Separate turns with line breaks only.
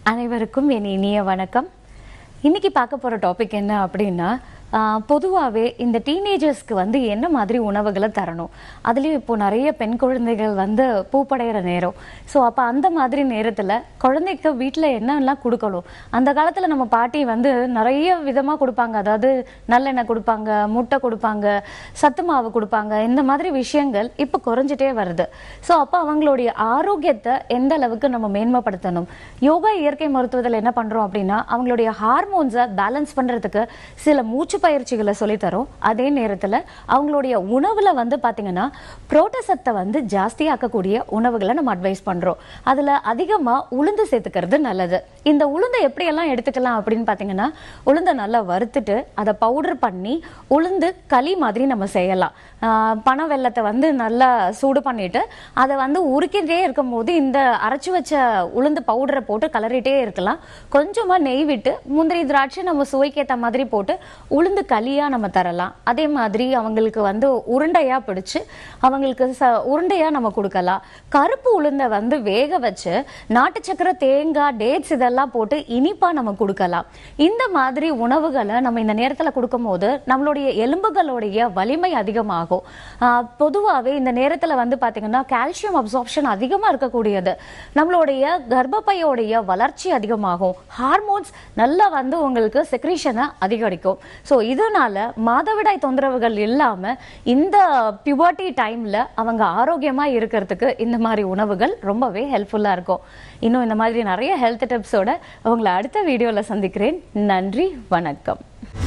அனைவருக்கும் என் இனிய வணக்கம் இன்னைக்கு பார்க்க போற டாபிக் என்ன அப்படின்னா பொதுவாகவே இந்த டீனேஜர்ஸ்க்கு வந்து என்ன மாதிரி உணவுகளை தரணும் அதுலேயும் இப்போ நிறைய பெண் குழந்தைகள் வந்து பூப்படைகிற நேரம் ஸோ அப்போ அந்த மாதிரி நேரத்தில் குழந்தைக்கு வீட்டில் என்னெல்லாம் கொடுக்கணும் அந்த காலத்தில் நம்ம பாட்டி வந்து நிறைய விதமாக கொடுப்பாங்க அதாவது நல்லெண்ணெய் கொடுப்பாங்க முட்டை கொடுப்பாங்க சத்து மாவு கொடுப்பாங்க இந்த மாதிரி விஷயங்கள் இப்போ குறைஞ்சிட்டே வருது ஸோ அப்போ அவங்களுடைய ஆரோக்கியத்தை எந்த அளவுக்கு நம்ம மேன்மைப்படுத்தணும் யோகா இயற்கை மருத்துவத்தில் என்ன பண்றோம் அப்படின்னா அவங்களுடைய ஹார்மோன்ஸை பேலன்ஸ் பண்றதுக்கு சில மூச்சு பயிற்சிகளை சொல்லித் தரோம் அதே நேரத்தில் அவங்களுடைய உணவுல வந்து பாத்தீங்கன்னா புரோட்டசத்தை வந்து ஜாஸ்தியாக்கக்கூடிய உணவுகளை நம்ம அட்வைஸ் பண்றோம் அதுல அதிகமா உளுந்து சேர்த்துக்கிறது நல்லது இந்த உளுந்தை எப்படியெல்லாம் எடுத்துக்கலாம் அப்படின்னு பாத்தீங்கன்னா உளுந்தை நல்லா வறுத்துட்டு அதை பவுடர் பண்ணி உளுந்து களி மாதிரி நம்ம செய்யலாம் ஆஹ் பனை வெல்லத்தை வந்து நல்லா சூடு பண்ணிட்டு அதை வந்து உருக்கிட்டே இருக்கும் போது இந்த அரைச்சு வச்ச உளுந்து பவுடரை போட்டு கலரிட்டே இருக்கலாம் கொஞ்சமா நெய் விட்டு முந்திரி திராட்சை நம்ம சுவைக்கேத்த மாதிரி போட்டு உளுந்து களியா நம்ம தரலாம் அதே மாதிரி அவங்களுக்கு வந்து உருண்டையா பிடிச்சு அவங்களுக்கு ச உருண்டையா நம்ம கொடுக்கலாம் கருப்பு உளுந்தை வந்து வேக வச்சு நாட்டு சக்கரை தேங்காய் டேட்ஸ் இதெல்லாம் போட்டு இனிப்பா நம்ம கொடுக்கலாம் இந்த மாதிரி உணவுகளை நம்ம இந்த நேரத்துல கொடுக்கும் போது நம்மளுடைய எலும்புகளுடைய வலிமை அதிகமாகும் ஆஹ் பொதுவாவே இந்த நேரத்துல வந்து பாத்தீங்கன்னா கால்சியம் அப்சார்ப்ஷன் அதிகமா இருக்கக்கூடியது நம்மளுடைய கர்ப்பப்பையோடைய வளர்ச்சி அதிகமாகும் ஹார்மோன்ஸ் நல்லா வந்து உங்களுக்கு செக்ரீஷனை அதிகரிக்கும் ஸோ இதனால மாதவிடாய் தொந்தரவுகள் இல்லாம இந்த பியூபர்ட்டி டைம்ல அவங்க ஆரோக்கியமா இருக்கிறதுக்கு இந்த மாதிரி உணவுகள் ரொம்பவே ஹெல்ப்ஃபுல்லா இருக்கும் இன்னும் இந்த மாதிரி நிறைய ஹெல்த் டிப்ஸோட உங்களை அடுத்த வீடியோல சந்திக்கிறேன் நன்றி வணக்கம்